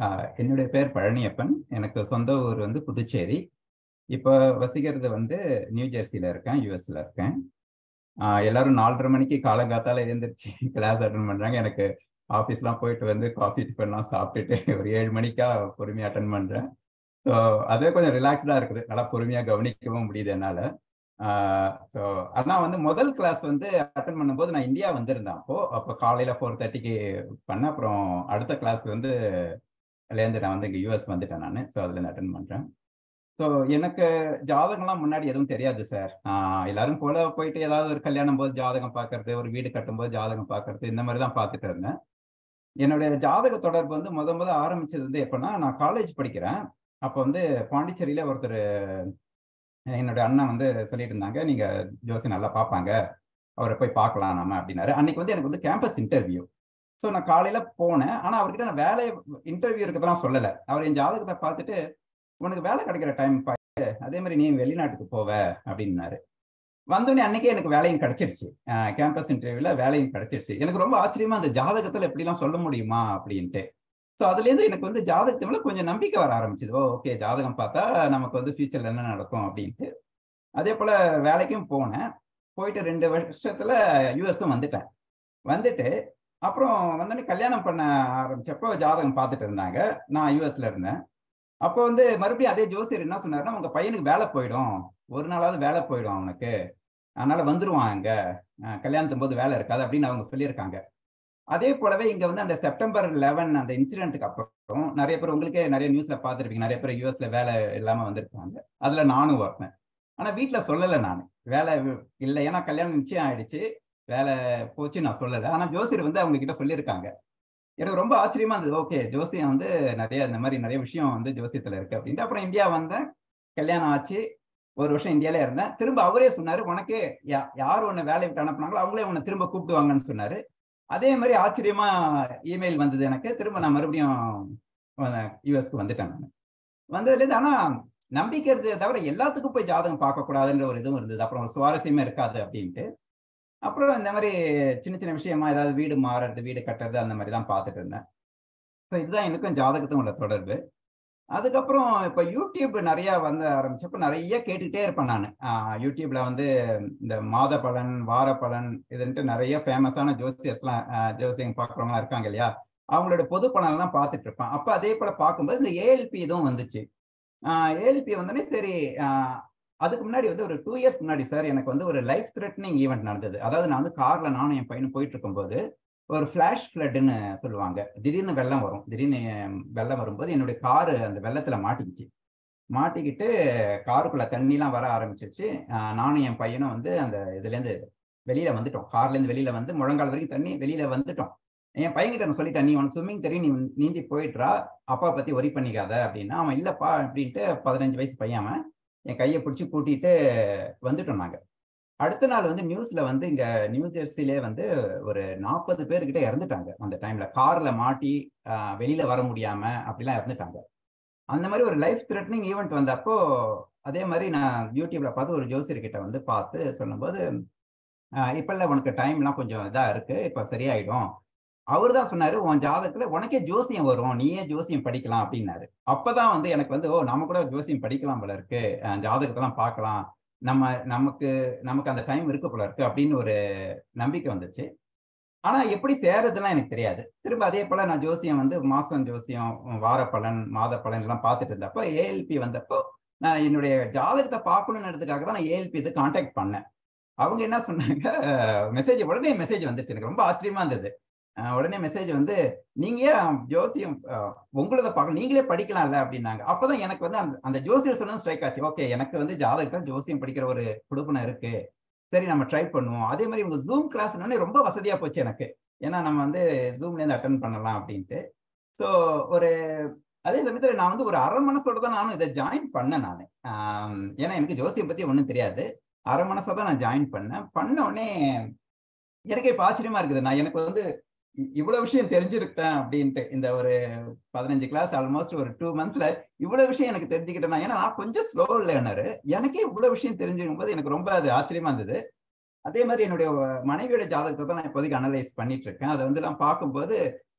ஆஹ் என்னுடைய பேர் பழனியப்பன் எனக்கு சொந்த ஊர் வந்து புதுச்சேரி இப்போ வசிக்கிறது வந்து நியூ ஜெர்சியில் இருக்கேன் யூஎஸ்ல இருக்கேன் ஆஹ் எல்லாரும் நாலரை மணிக்கு காலங்காத்தால எழுந்திரிச்சு கிளாஸ் அட்டன் பண்றாங்க எனக்கு ஆஃபீஸ்லாம் போயிட்டு வந்து காஃபி டிஃபன்லாம் சாப்பிட்டுட்டு ஒரு ஏழு மணிக்கா பொறுமையாக அட்டன் பண்றேன் ஸோ அதே கொஞ்சம் ரிலாக்ஸ்டாக இருக்குது நல்லா பொறுமையாக கவனிக்கவும் முடியுது என்னால் ஸோ அதான் வந்து முதல் கிளாஸ் வந்து அட்டன் பண்ணும்போது நான் இந்தியா வந்திருந்தேன் அப்போ அப்போ காலையில் ஃபோர் தேர்ட்டிக்கு பண்ணேன் அப்புறம் அடுத்த கிளாஸ் வந்து லேருந்து நான் வந்து இங்கே யூஎஸ் வந்துட்டேன் நான் ஸோ அதில் அட்டன் பண்ணுறேன் ஸோ எனக்கு ஜாதகம்லாம் முன்னாடி எதுவும் தெரியாது சார் எல்லாரும் போல போயிட்டு ஏதாவது ஒரு கல்யாணம் போது ஜாதகம் பார்க்கறது ஒரு வீடு கட்டும்போது ஜாதகம் பார்க்கறது இந்த மாதிரி தான் பார்த்துட்டு இருந்தேன் என்னுடைய ஜாதக தொடர்பு வந்து முத முத ஆரம்பிச்சது வந்து எப்படின்னா நான் காலேஜ் படிக்கிறேன் அப்போ வந்து பாண்டிச்சேரியில ஒருத்தர் என்னுடைய அண்ணன் வந்து சொல்லிட்டு இருந்தாங்க நீங்க ஜோசி நல்லா பார்ப்பாங்க அவரை போய் பார்க்கலாம் நாம அப்படின்னாரு அன்னைக்கு வந்து எனக்கு வந்து கேம்பஸ் இன்டர்வியூ ஸோ நான் காலையில போனேன் ஆனா அவர்கிட்ட நான் வேலை இன்டர்வியூ இருக்கிறதெல்லாம் சொல்லலை அவர் என் ஜாதகத்தை பார்த்துட்டு உனக்கு வேலை கிடைக்கிற டைம் பார்த்து அதே மாதிரி நீ வெளிநாட்டுக்கு போவ அப்படின்னாரு வந்தோடனே அன்னைக்கே எனக்கு வேலையும் கிடைச்சிருச்சு கேம்பஸ் இன்டர்வியூல வேலையும் கிடைச்சிருச்சு எனக்கு ரொம்ப ஆச்சரியமா அந்த ஜாதகத்துல எப்படிலாம் சொல்ல முடியுமா அப்படின்ட்டு ஸோ அதுலேருந்து எனக்கு வந்து ஜாதகத்து மேலே கொஞ்சம் நம்பிக்கை வர ஆரம்பிச்சது ஓ ஓகே ஜாதகம் பார்த்தா நமக்கு வந்து ஃபியூச்சர்ல என்ன நடக்கும் அப்படின்ட்டு அதே போல வேலைக்கும் போனேன் போயிட்டு ரெண்டு வருஷத்துல யூஎஸும் வந்துட்டேன் வந்துட்டு அப்புறம் வந்தோடனே கல்யாணம் பண்ண ஆரம்பிச்சப்போ ஜாதகம் பார்த்துட்டு இருந்தாங்க நான் யூஎஸ்ல இருந்தேன் அப்போ வந்து மறுபடியும் அதே ஜோசியர் என்ன சொன்னாருன்னா உங்க பையனுக்கு வேலை போயிடும் ஒரு நாளாவது வேலை போயிடும் அவனுக்கு அதனால வந்துருவான் அங்க கல்யாணத்தும் போது வேலை இருக்காது அப்படின்னு அவங்க சொல்லியிருக்காங்க அதே போலவே இங்க வந்து அந்த செப்டம்பர் லெவன் அந்த இன்சிடென்ட்டுக்கு அப்புறம் நிறைய பேர் உங்களுக்கே நிறைய நியூஸ்ல பார்த்துருப்பீங்க நிறைய பேர் யூஎஸ்ல வேலை இல்லாம வந்திருக்காங்க அதுல நானும் வரேன் ஆனா வீட்டுல சொல்லலை நான் வேலை இல்லை ஏன்னா கல்யாணம் நிச்சயம் ஆயிடுச்சு வேலை போச்சு நான் சொல்லலை ஆனா ஜோசியர் வந்து அவங்க கிட்ட சொல்லியிருக்காங்க எனக்கு ரொம்ப ஆச்சரியமா இருந்தது ஓகே ஜோசியம் வந்து நிறைய இந்த மாதிரி நிறைய விஷயம் வந்து ஜோசியத்துல இருக்கு அப்படின்ட்டு அப்புறம் இந்தியா வந்தேன் கல்யாணம் ஆச்சு ஒரு வருஷம் இந்தியாலே இருந்தேன் திரும்ப அவரே சொன்னாரு உனக்கே யார் உன்னை வேலை விட்டு அனுப்புனாங்களோ அவங்களே உன்னை திரும்ப கூப்பிடுவாங்கன்னு சொன்னாரு அதே மாதிரி ஆச்சரியமா இமெயில் வந்தது எனக்கு திரும்ப நான் மறுபடியும் யூஎஸ்க்கு வந்துட்டேன் நான் வந்ததுலேருந்து ஆனா நம்பிக்கை இருந்ததை தவிர எல்லாத்துக்கும் போய் ஜாதகம் பார்க்கக்கூடாதுன்ற ஒரு இதுவும் இருந்தது அப்புறம் சுவாரஸ்யமே இருக்காது அப்படின்ட்டு அப்புறம் இந்த மாதிரி சின்ன சின்ன விஷயமா ஏதாவது வீடு மாறுறது வீடு கட்டுறது அந்த மாதிரி தான் பார்த்துட்டு இருந்தேன் ஸோ இதுதான் எனக்கும் ஜாதகத்துக்கும் உள்ள தொடர்பு அதுக்கப்புறம் இப்போ யூடியூப் நிறைய வந்து ஆரம்பிச்சப்போ நிறைய கேட்டுக்கிட்டே இருப்பேன் நான் யூடியூப்ல வந்து இந்த மாத பலன் வார பலன் இதுன்ட்டு நிறைய ஃபேமஸான ஜோசியர்ஸ்லாம் ஜோசியம் பார்க்குறவங்களாம் இருக்காங்க இல்லையா அவங்களோட பொது பலன்லாம் பார்த்துட்டு இருப்பேன் அப்போ அதே போல பார்க்கும்போது இந்த ஏஎல்பி இதுவும் வந்துச்சு ஏஎல்பி வந்தோடனே சரி அதுக்கு முன்னாடி வந்து ஒரு டூ இயர்ஸ் முன்னாடி சார் எனக்கு வந்து ஒரு லைஃப் த்ரெட்னிங் ஈவெண்ட் நடந்தது அதாவது நான் வந்து கார்ல நானும் என் பையனும் போயிட்டு இருக்கும்போது ஒரு ஃபிளாஷ் ஃப்ளட்னு சொல்லுவாங்க திடீர்னு வெள்ளம் வரும் திடீர்னு வெள்ளம் வரும்போது என்னுடைய காரு அந்த வெள்ளத்துல மாட்டிக்கிச்சு மாட்டிக்கிட்டு காருக்குள்ள தண்ணிலாம் வர ஆரம்பிச்சிருச்சு நானும் என் பையனும் வந்து அந்த இதுலேருந்து வெளியில வந்துட்டோம் கார்லேருந்து வெளியில வந்து முழங்கால் வரைக்கும் தண்ணி வெளியில வந்துட்டோம் என் பையன்கிட்ட நான் சொல்லிட்டேன் நீ உனக்கு ஸ்விம்மிங் தெரியும் நீ நீந்தி போயிட்டுறா அப்பா பத்தி ஒரி பண்ணிக்காத அப்படின்னா அவன் இல்லப்பா அப்படின்ட்டு பதினஞ்சு வயசு பையன் என் கையை பிடிச்சி கூட்டிட்டு வந்துட்டோம் நாங்க அடுத்த நாள் வந்து நியூஸ்ல வந்து இங்க நியூ ஜெர்சிலே வந்து ஒரு நாற்பது பேர்கிட்ட இறந்துட்டாங்க அந்த டைம்ல கார்ல மாட்டி வெளியில வர முடியாம அப்படிலாம் இறந்துட்டாங்க அந்த மாதிரி ஒரு லைஃப் த்ரெட்னிங் ஈவெண்ட் வந்தப்போ அதே மாதிரி நான் யூடியூப்ல பார்த்து ஒரு ஜோசியர் கிட்ட வந்து பார்த்து சொல்லும்போது இப்ப உனக்கு டைம்லாம் கொஞ்சம் இதா இருக்கு இப்ப சரியாயிடும் அவர் தான் சொன்னாரு உன் ஜாதகத்துல உனக்கே ஜோசியம் வரும் நீயே ஜோசியம் படிக்கலாம் அப்படின்னாரு அப்பதான் வந்து எனக்கு வந்து ஓ நம்ம கூட ஜோசியம் படிக்கலாம் போல இருக்கு ஜாதகத்தெல்லாம் பார்க்கலாம் நம்ம நமக்கு நமக்கு அந்த டைம் இருக்க போல இருக்கு அப்படின்னு ஒரு நம்பிக்கை வந்துச்சு ஆனா எப்படி சேரதுலாம் எனக்கு தெரியாது திரும்ப அதே போல நான் ஜோசியம் வந்து மாசம் ஜோசியம் வார பலன் மாத பலன் எல்லாம் பார்த்துட்டு இருந்தப்போ ஏஎல்பி வந்தப்போ நான் என்னுடைய ஜாதகத்தை பார்க்கணுன்றதுக்காக தான் நான் ஏஎல்பி இது கான்டாக்ட் பண்ணேன் அவங்க என்ன சொன்னாங்க மெசேஜ் உடனே மெசேஜ் வந்துச்சு எனக்கு ரொம்ப ஆச்சரியமா இருந்தது உடனே மெசேஜ் வந்து நீங்க ஏன் ஜோசியம் உங்களத பார்க்க நீங்களே படிக்கலாம்ல அப்படின்னாங்க அப்பதான் எனக்கு வந்து அந்த அந்த ஜோசியர் சொன்னது ஸ்ட்ரைக் ஆச்சு ஓகே எனக்கு வந்து ஜாதகத்தில் ஜோசியம் படிக்கிற ஒரு குடுப்பனம் இருக்கு சரி நம்ம ட்ரை பண்ணுவோம் அதே மாதிரி உங்க ஜூம் கிளாஸ்னே ரொம்ப வசதியா போச்சு எனக்கு ஏன்னா நம்ம வந்து ஜூம்லேருந்து அட்டன் பண்ணலாம் அப்படின்ட்டு ஸோ ஒரு அதே சமயத்தில் நான் வந்து ஒரு அரை மனசோட தான் நானும் இதை ஜாயின் பண்ணேன் நான் ஏன்னா எனக்கு ஜோசியம் பத்தி ஒன்றும் தெரியாது அரை மனசா தான் நான் ஜாயின் பண்ணேன் பண்ண உடனே எனக்கு இப்போ ஆச்சரியமா இருக்குது நான் எனக்கு வந்து இவ்வளவு விஷயம் தெரிஞ்சிருக்கேன் அப்படின்ட்டு இந்த ஒரு பதினஞ்சு கிளாஸ் ஆல்மோஸ்ட் ஒரு டூ மந்த்ஸ்ல இவ்வளவு விஷயம் எனக்கு தெரிஞ்சுக்கிட்டேன் ஏன்னா நான் கொஞ்சம் ஸ்லோ லேர்னர் எனக்கே இவ்வளவு விஷயம் தெரிஞ்சுக்கும் போது எனக்கு ரொம்ப அது ஆச்சரியமா இருந்தது அதே மாதிரி என்னுடைய மனைவியோட ஜாதகத்தை தான் நான் இப்போதைக்கு அனலைஸ் பண்ணிட்டு இருக்கேன் அதை வந்து நான் பார்க்கும்போது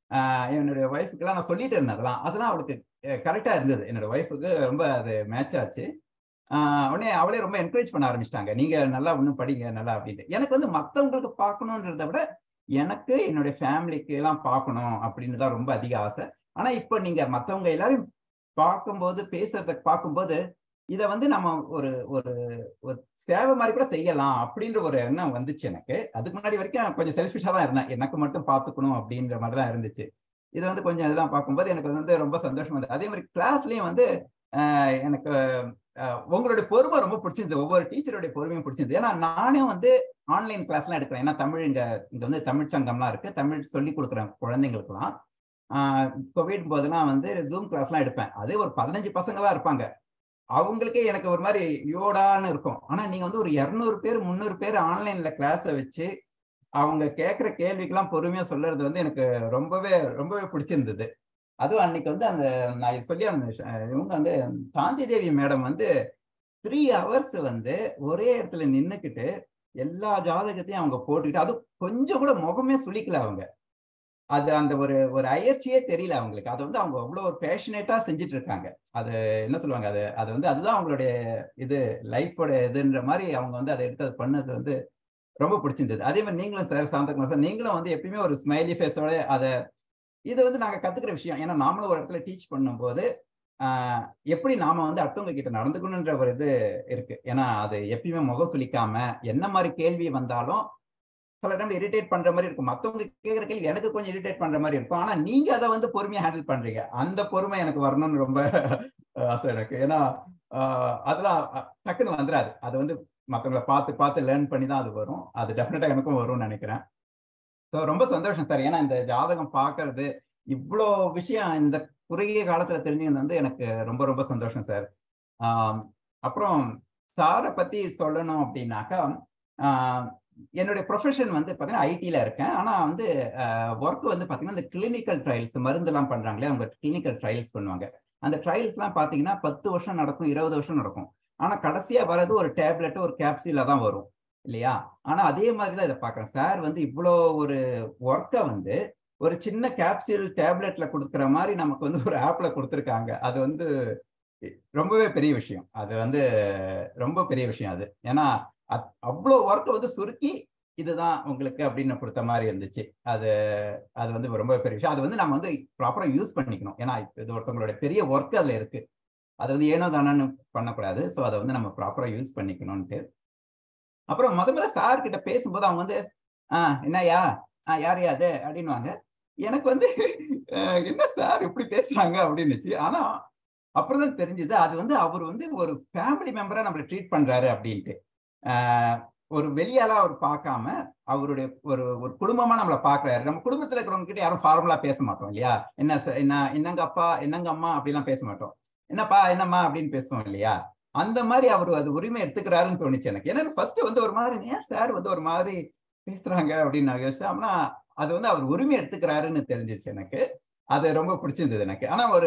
என்னுடைய ஒய்ஃபுக்கெல்லாம் நான் சொல்லிட்டு இருந்தேன் அதெல்லாம் அதெல்லாம் அவளுக்கு கரெக்டா இருந்தது என்னோட ஒய்ஃபுக்கு ரொம்ப அது மேட்ச் ஆச்சு உடனே அவளே ரொம்ப என்கரேஜ் பண்ண ஆரம்பிச்சிட்டாங்க நீங்க நல்லா இன்னும் படிங்க நல்லா அப்படின்ட்டு எனக்கு வந்து மற்றவங்களுக்கு பார்க்கணுன்றத விட எனக்கு என்னுடைய ஃபேமிலிக்கு எல்லாம் பார்க்கணும் அப்படின்னு தான் ரொம்ப அதிக ஆசை ஆனா இப்போ நீங்க மற்றவங்க எல்லாரும் பார்க்கும்போது பேசுறத பார்க்கும்போது இதை வந்து நம்ம ஒரு ஒரு ஒரு சேவை மாதிரி கூட செய்யலாம் அப்படின்ற ஒரு எண்ணம் வந்துச்சு எனக்கு அதுக்கு முன்னாடி வரைக்கும் கொஞ்சம் செல்ஃபிஷா தான் இருந்தேன் எனக்கு மட்டும் பார்த்துக்கணும் அப்படின்ற மாதிரி தான் இருந்துச்சு இது வந்து கொஞ்சம் இதெல்லாம் பார்க்கும்போது எனக்கு வந்து ரொம்ப சந்தோஷமா இருந்தது அதே மாதிரி கிளாஸ்லயும் வந்து எனக்கு உங்களுடைய பொறுமை ரொம்ப பிடிச்சிருந்தது ஒவ்வொரு டீச்சருடைய பொறுமையும் பிடிச்சிருந்தது ஏன்னா நானே வந்து ஆன்லைன் கிளாஸ்லாம் எடுக்கிறேன் ஏன்னா தமிழ் இங்க இங்க வந்து தமிழ் சங்கம்லாம் இருக்கு தமிழ் சொல்லி கொடுக்குறேன் குழந்தைங்களுக்குலாம் கோவிட் போதெல்லாம் வந்து ஜூம் கிளாஸ்லாம் எடுப்பேன் அதே ஒரு பதினஞ்சு பசங்க தான் இருப்பாங்க அவங்களுக்கே எனக்கு ஒரு மாதிரி யோடான்னு இருக்கும் ஆனா நீங்க வந்து ஒரு இரநூறு பேர் முந்நூறு பேர் ஆன்லைன்ல கிளாஸை வச்சு அவங்க கேட்குற கேள்விக்கெல்லாம் பொறுமையா சொல்றது வந்து எனக்கு ரொம்பவே ரொம்பவே பிடிச்சிருந்தது அதுவும் அன்னைக்கு வந்து அந்த நான் சொல்லி அந்த இவங்க வந்து சாந்தி தேவி மேடம் வந்து த்ரீ ஹவர்ஸ் வந்து ஒரே இடத்துல நின்றுக்கிட்டு எல்லா ஜாதகத்தையும் அவங்க போட்டுக்கிட்டு அது கொஞ்சம் கூட முகமே சுளிக்கல அவங்க அது அந்த ஒரு ஒரு அயற்சியே தெரியல அவங்களுக்கு அது வந்து அவங்க அவ்வளோ ஒரு பேஷனேட்டா செஞ்சுட்டு இருக்காங்க அது என்ன சொல்லுவாங்க அது அது வந்து அதுதான் அவங்களுடைய இது லைஃபோட இதுன்ற மாதிரி அவங்க வந்து அதை எடுத்து அது பண்ணது வந்து ரொம்ப பிடிச்சிருந்தது அதே மாதிரி நீங்களும் சார் சாந்தகுமார் சார் நீங்களும் வந்து எப்பயுமே ஒரு ஸ்மைலி ஃபேஸோட அதை இது வந்து நாங்கள் கத்துக்கிற விஷயம் ஏன்னா நாமளும் ஒரு இடத்துல டீச் பண்ணும்போது எப்படி நாம வந்து அடுத்தவங்க கிட்ட நடந்துக்கணுன்ற ஒரு இது இருக்கு ஏன்னா அது எப்பயுமே முகம் சுளிக்காம என்ன மாதிரி கேள்வி வந்தாலும் சில டைம் இரிட்டேட் பண்ற மாதிரி இருக்கும் மத்தவங்க கேட்குற கேள்வி எனக்கு கொஞ்சம் இரிட்டேட் பண்ற மாதிரி இருக்கும் ஆனா நீங்க அதை வந்து பொறுமையா ஹேண்டில் பண்றீங்க அந்த பொறுமை எனக்கு வரணும்னு ரொம்ப ஆசை எனக்கு ஏன்னா அதெல்லாம் டக்குன்னு வந்துடாது அது வந்து மற்றவங்களை பார்த்து பார்த்து லேர்ன் பண்ணி தான் அது வரும் அது டெஃபினட்டா எனக்கும் வரும்னு நினைக்கிறேன் ஸோ ரொம்ப சந்தோஷம் சார் ஏன்னா இந்த ஜாதகம் பார்க்கறது இவ்வளோ விஷயம் இந்த குறுகிய காலத்துல தெரிஞ்சது வந்து எனக்கு ரொம்ப ரொம்ப சந்தோஷம் சார் அப்புறம் சாரை பத்தி சொல்லணும் அப்படின்னாக்கா என்னுடைய ப்ரொஃபஷன் வந்து பார்த்தீங்கன்னா ஐடியில் இருக்கேன் ஆனால் வந்து ஒர்க் வந்து பார்த்தீங்கன்னா இந்த கிளினிக்கல் ட்ரையல்ஸ் மருந்துலாம் பண்ணுறாங்களே அவங்க கிளினிக்கல் ட்ரையல்ஸ் பண்ணுவாங்க அந்த ட்ரையல்ஸ்லாம் பார்த்தீங்கன்னா பத்து வருஷம் நடக்கும் இருபது வருஷம் நடக்கும் ஆனால் கடைசியாக வர்றது ஒரு டேப்லெட் ஒரு கேப்சூலாக தான் வரும் இல்லையா ஆனால் அதே மாதிரி தான் இதை பார்க்குறேன் சார் வந்து இவ்வளோ ஒரு ஒர்க்கை வந்து ஒரு சின்ன கேப்சூல் டேப்லெட்ல கொடுக்குற மாதிரி நமக்கு வந்து ஒரு ஆப்ல கொடுத்துருக்காங்க அது வந்து ரொம்பவே பெரிய விஷயம் அது வந்து ரொம்ப பெரிய விஷயம் அது ஏன்னா அவ்வளோ ஒர்க்கை வந்து சுருக்கி இதுதான் உங்களுக்கு அப்படின்னு கொடுத்த மாதிரி இருந்துச்சு அது அது வந்து ரொம்ப பெரிய விஷயம் அது வந்து நம்ம வந்து ப்ராப்பரா யூஸ் பண்ணிக்கணும் ஏன்னா இது ஒருத்தவங்களோட பெரிய ஒர்க் அதில் இருக்கு அது வந்து ஏனோ தானு பண்ணக்கூடாது ஸோ அதை வந்து நம்ம ப்ராப்பரா யூஸ் பண்ணிக்கணும்ட்டு அப்புறம் முத முதல்ல சார் கிட்ட பேசும்போது அவங்க வந்து ஆஹ் என்னையா ஆஹ் யார் யாது அப்படின்வாங்க எனக்கு வந்து என்ன சார் இப்படி பேசுறாங்க அப்படின்னுச்சு ஆனா அப்புறம் தான் தெரிஞ்சது அது வந்து அவர் வந்து ஒரு ஃபேமிலி மெம்பரா நம்மளை ட்ரீட் பண்றாரு அப்படின்ட்டு ஒரு வெளியால அவர் பார்க்காம அவருடைய ஒரு ஒரு குடும்பமா நம்மளை பாக்குறாரு நம்ம குடும்பத்துல இருக்கிறவங்க கிட்ட யாரும் ஃபார்மலா பேச மாட்டோம் இல்லையா என்ன என்ன என்னங்க அப்பா என்னங்க அம்மா அப்படிலாம் பேச மாட்டோம் என்னப்பா என்னம்மா அப்படின்னு பேசுவோம் இல்லையா அந்த மாதிரி அவர் அது உரிமை எடுத்துக்கிறாருன்னு தோணுச்சு எனக்கு ஏன்னா ஃபர்ஸ்ட் வந்து ஒரு மாதிரி ஏன் சார் வந்து ஒரு மாதிரி பேசுறாங்க அப்படின்னு நான் யோசிச்சோம்னா அது வந்து அவர் உரிமை எடுத்துக்கிறாருன்னு தெரிஞ்சிச்சு எனக்கு அது ரொம்ப பிடிச்சிருந்தது எனக்கு ஆனா ஒரு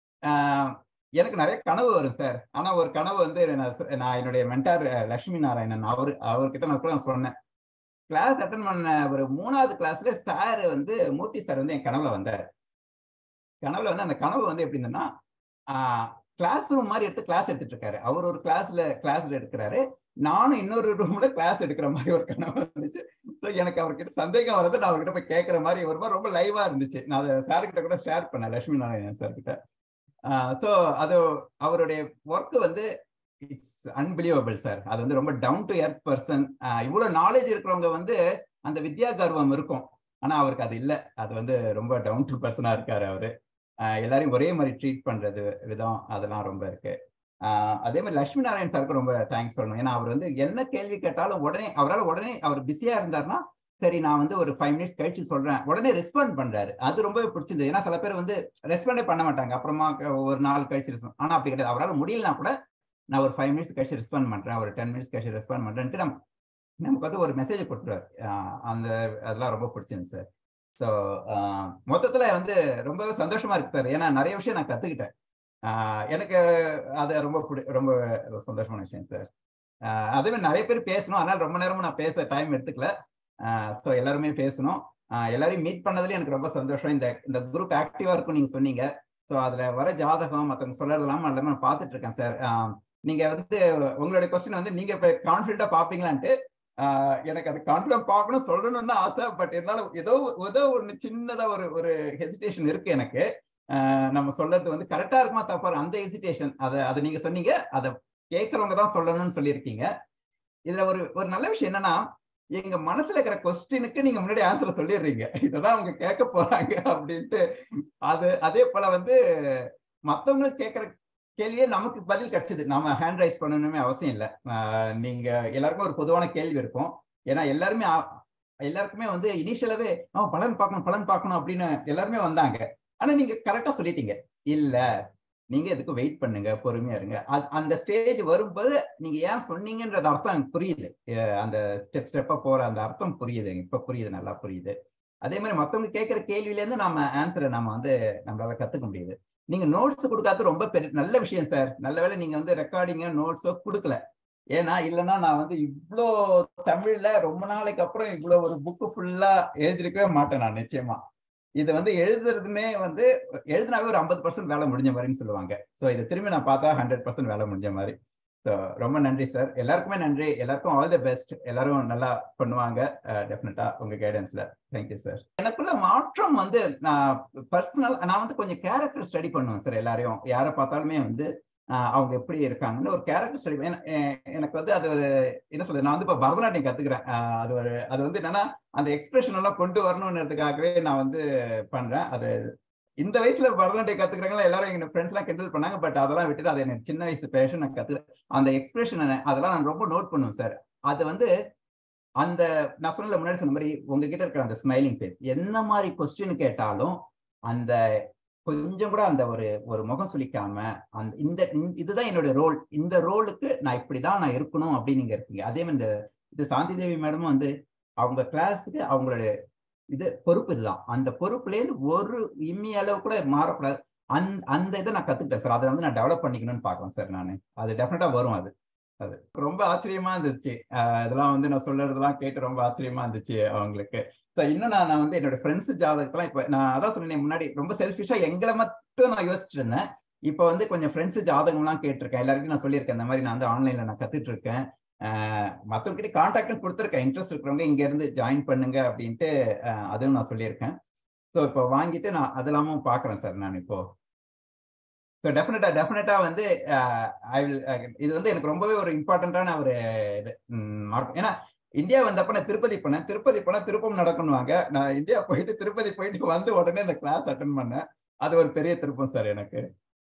எனக்கு நிறைய கனவு வரும் சார் ஆனா ஒரு கனவு வந்து நான் என்னுடைய மென்டார் லட்சுமி நாராயணன் அவரு அவர்கிட்ட நான் கூட சொன்னேன் கிளாஸ் அட்டன் பண்ண ஒரு மூணாவது கிளாஸ்ல சார் வந்து மூர்த்தி சார் வந்து என் கனவுல வந்தார் கனவுல வந்து அந்த கனவு வந்து எப்படி இருந்ததுன்னா கிளாஸ் ரூம் மாதிரி எடுத்து கிளாஸ் எடுத்துட்டு இருக்காரு அவர் ஒரு கிளாஸ்ல கிளாஸ்ல எடுக்கிறாரு நானும் இன்னொரு ரூம்ல கிளாஸ் எடுக்கிற மாதிரி ஒரு கனவு இருந்துச்சு ஸோ எனக்கு அவர்கிட்ட சந்தேகம் வரது நான் அவர்கிட்ட போய் கேட்கற மாதிரி ஒரு மாதிரி ரொம்ப லைவா இருந்துச்சு நான் அதை சார்கிட்ட கூட ஷேர் பண்ணேன் லட்சுமி நாராயணன் சார் கிட்ட ஸோ அது அவருடைய ஒர்க் வந்து இட்ஸ் அன்பிலியபிள் சார் அது வந்து ரொம்ப டவுன் டு எர்த் பர்சன் இவ்வளோ நாலேஜ் இருக்கிறவங்க வந்து அந்த வித்யா கர்வம் இருக்கும் ஆனா அவருக்கு அது இல்லை அது வந்து ரொம்ப டவுன் டு பர்சனா இருக்காரு அவரு எல்லாரையும் ஒரே மாதிரி ட்ரீட் பண்றது விதம் அதெல்லாம் ரொம்ப இருக்கு அதே மாதிரி லட்சுமி நாராயண் சாருக்கு ரொம்ப தேங்க்ஸ் சொல்லணும் ஏன்னா அவர் வந்து என்ன கேள்வி கேட்டாலும் உடனே அவரால் உடனே அவர் பிஸியா இருந்தாருன்னா சரி நான் வந்து ஒரு ஃபைவ் மினிட்ஸ் கழிச்சு சொல்றேன் உடனே ரெஸ்பாண்ட் பண்றாரு அது ரொம்ப பிடிச்சிருந்தது ஏன்னா சில பேர் வந்து ரெஸ்பாண்டே பண்ண மாட்டாங்க அப்புறமா ஒரு நாள் கழிச்சு ரெஸ்பாண்ட் ஆனா அப்படி கிடையாது அவரால் முடியலனா கூட நான் ஒரு ஃபைவ் மினிட்ஸ் கழிச்சு ரெஸ்பாண்ட் பண்றேன் ஒரு டென் மினிட்ஸ் கழிச்சு ரெஸ்பாண்ட் பண்றேன்ட்டு நம்ம நமக்கு வந்து ஒரு மெசேஜ் கொடுத்துருவாரு அந்த அதெல்லாம் ரொம்ப பிடிச்சிருந்து சார் ஸோ மொத்தத்துல வந்து ரொம்பவே சந்தோஷமா இருக்கு சார் ஏன்னா நிறைய விஷயம் நான் கத்துக்கிட்டேன் எனக்கு அது ரொம்ப ரொம்ப சந்தோஷமான விஷயம் சார் அதே மாதிரி நிறைய பேர் பேசணும் அதனால ரொம்ப நேரமும் நான் பேச டைம் எடுத்துக்கல ஸோ எல்லாருமே பேசணும் ஆஹ் எல்லாரையும் மீட் பண்ணதுல எனக்கு ரொம்ப சந்தோஷம் இந்த இந்த குரூப் ஆக்டிவா இருக்கும் நீங்க சொன்னீங்க ஸோ அதுல வர ஜாதகம் மற்றவங்க சொல்லலாம் எல்லாமே நான் பார்த்துட்டு இருக்கேன் சார் நீங்க வந்து உங்களுடைய கொஸ்டின் வந்து நீங்க இப்ப கான்ஃபிடண்டா பாப்பீங்களான்ட்டு ஆஹ் எனக்கு அது கான்ஃபிடன்ட் பார்க்கணும் சொல்லணும்னு தான் ஆசை பட் இருந்தாலும் ஏதோ ஏதோ ஒன்று சின்னதா ஒரு ஒரு ஹெசிடேஷன் இருக்கு எனக்கு ஆஹ் நம்ம சொல்றது வந்து கரெக்டா இருக்குமா தப்பா இருக்கும், அந்த ஹெசிடேஷன் அதை அதை நீங்க சொன்னீங்க அதை கேட்கறவங்க தான் சொல்லணும்னு சொல்லியிருக்கீங்க இதுல ஒரு ஒரு நல்ல விஷயம் என்னன்னா எங்க மனசுல இருக்கிற கொஸ்டினுக்கு நீங்க முன்னாடி ஆன்சர் சொல்லிடுறீங்க இததான் அவங்க கேட்க போறாங்க அப்படின்ட்டு அது அதே போல வந்து மத்தவங்க கேட்கற கேள்வியே நமக்கு பதில் கிடைச்சது நாம ஹேண்ட் ரைஸ் பண்ணணுமே அவசியம் இல்லை நீங்க எல்லாருக்கும் ஒரு பொதுவான கேள்வி இருக்கும் ஏன்னா எல்லாருமே ஆ- எல்லாருக்குமே வந்து இனிஷியலாவே ஆ பலன் பார்க்கணும் பலன் பார்க்கணும் அப்படின்னு எல்லாருமே வந்தாங்க ஆனா நீங்க கரெக்டா சொல்லிட்டீங்க இல்ல நீங்க எதுக்கு வெயிட் பண்ணுங்க பொறுமையா இருங்க அ- அந்த ஸ்டேஜ் வரும்போது நீங்க ஏன் சொன்னீங்கன்றது அர்த்தம் எனக்கு புரியுது அஹ் அந்த ஸ்டெப் ஸ்டெப்பா போற அந்த அர்த்தம் புரியுது இப்ப புரியுது நல்லா புரியுது அதே மாதிரி மத்தவங்க கேட்கிற கேள்வியில இருந்து நம்ம ஆன்சரை நம்ம வந்து நம்மளால கத்துக்க முடியுது நீங்க நோட்ஸ் கொடுக்காத ரொம்ப பெரிய நல்ல விஷயம் சார் நல்ல வேளை நீங்க வந்து ரெக்கார்டிங்க நோட்ஸோ கொடுக்கல ஏன்னா இல்லைன்னா நான் வந்து இவ்வளோ தமிழ்ல ரொம்ப நாளைக்கு அப்புறம் இவ்வளோ ஒரு புக்கு ஃபுல்லா எழுதிருக்கவே மாட்டேன் நான் நிச்சயமா இது வந்து எழுதுறதுமே வந்து எழுதினாவே ஒரு ஐம்பது பர்சன்ட் வேலை முடிஞ்ச மாதிரின்னு சொல்லுவாங்க ஸோ இதை திரும்பி நான் பார்த்தா ஹண்ட்ரட் பர்சன்ட் வேலை முடிஞ்ச மாதிரி ஸோ ரொம்ப நன்றி சார் எல்லாருக்குமே நன்றி எல்லாருக்கும் ஆல் தி பெஸ்ட் எல்லாரும் நல்லா பண்ணுவாங்க டெஃபினட்டா உங்க கைடன்ஸ்ல தேங்க்யூ சார் எனக்குள்ள மாற்றம் வந்து நான் பர்சனல் நான் வந்து கொஞ்சம் கேரக்டர் ஸ்டடி பண்ணுவேன் சார் எல்லாரையும் யாரை பார்த்தாலுமே வந்து ஆஹ் அவங்க எப்படி இருக்காங்கன்னு ஒரு கேரக்டர் ஸ்டடி எனக்கு வந்து அது ஒரு என்ன சொல்றது நான் வந்து இப்போ பரதநாட்டியம் கத்துக்கிறேன் ஆஹ் அது ஒரு அது வந்து என்னன்னா அந்த எக்ஸ்பிரஷன் எல்லாம் கொண்டு வரணும்ன்றதுக்காகவே நான் வந்து பண்றேன் அது இந்த வயசுல பரதநாட்டியம் கத்துக்கிறவங்க எல்லாரும் எங்க ஃப்ரெண்ட்ஸ் எல்லாம் கிண்டல் பண்ணாங்க பட் அதெல்லாம் விட்டுட்டு அது எனக்கு சின்ன வயசு பேஷன் நான் கத்துக்கிறேன் அந்த எக்ஸ்பிரஷன் அதெல்லாம் நான் ரொம்ப நோட் பண்ணுவேன் சார் அது வந்து அந்த நான் சொன்னல முன்னாடி சொன்ன மாதிரி உங்ககிட்ட இருக்கிற அந்த ஸ்மைலிங் ஃபேஸ் என்ன மாதிரி கொஸ்டின் கேட்டாலும் அந்த கொஞ்சம் கூட அந்த ஒரு ஒரு முகம் சுளிக்காம அந்த இந்த இந்த- இதுதான் என்னோட ரோல் இந்த ரோலுக்கு நான் இப்படிதான் நான் இருக்கணும் அப்படின்னு நீங்க இருக்கீங்க அதே மாதிரி இந்த இது சாந்தி தேவி மேடமும் வந்து அவங்க கிளாஸுக்கு அவங்களோட இது பொறுப்பு இதுதான் அந்த பொறுப்புல இருந்து ஒரு இம்மி அளவு கூட மாறக்கூடாது அந்த அந்த இதை நான் கத்துக்கிட்டேன் சார் அதை வந்து நான் டெவலப் பண்ணிக்கணும்னு பாக்குறேன் சார் நான் அது டெஃபினட்டா வரும் அது அது ரொம்ப ஆச்சரியமா இருந்துச்சு ஆஹ் இதெல்லாம் வந்து நான் சொல்றதெல்லாம் கேட்டு ரொம்ப ஆச்சரியமா இருந்துச்சு அவங்களுக்கு ஸோ இன்னும் நான் நான் வந்து என்னோட ஃப்ரெண்ட்ஸ் ஜாதகத்தெல்லாம் இப்போ நான் அதான் சொன்னேன் முன்னாடி ரொம்ப செல்ஃபிஷா எங்களை மட்டும் நான் யோசிச்சுட்டு இருந்தேன் இப்போ வந்து கொஞ்சம் ஃப்ரெண்ட்ஸ் ஜாதகம்லாம் கேட்டிருக்கேன் எல்லாருக்கும் நான் சொல்லியிருக்கேன் இந்த மாதிரி நான் வந்து ஆன்லைன்ல நான் கத்துட்டு இருக்கேன் மற்றவங்க கிட்ட கான்டாக்டும் கொடுத்துருக்கேன் இன்ட்ரெஸ்ட் இருக்கிறவங்க இங்க இருந்து ஜாயின் பண்ணுங்க அப்படின்ட்டு ஆஹ் அதுவும் நான் சொல்லியிருக்கேன் ஸோ இப்போ வாங்கிட்டு நான் அதெல்லாமும் பார்க்குறேன் சார் நான் இப்போ ஸோ டெஃபினட்டா டெஃபினட்டா வந்து ஐ வில் இது வந்து எனக்கு ரொம்பவே ஒரு இம்பார்ட்டண்ட்டான ஒரு இது ம், mark. ஏன்னா இந்தியா வந்தப்ப நான் திருப்பதி போனேன் திருப்பதி போனா திருப்பம் நடக்கணுவாங்க நான் இந்தியா போயிட்டு திருப்பதி போயிட்டு வந்து உடனே இந்த கிளாஸ் அட்டன் பண்ணேன் அது ஒரு பெரிய திருப்பம் சார் எனக்கு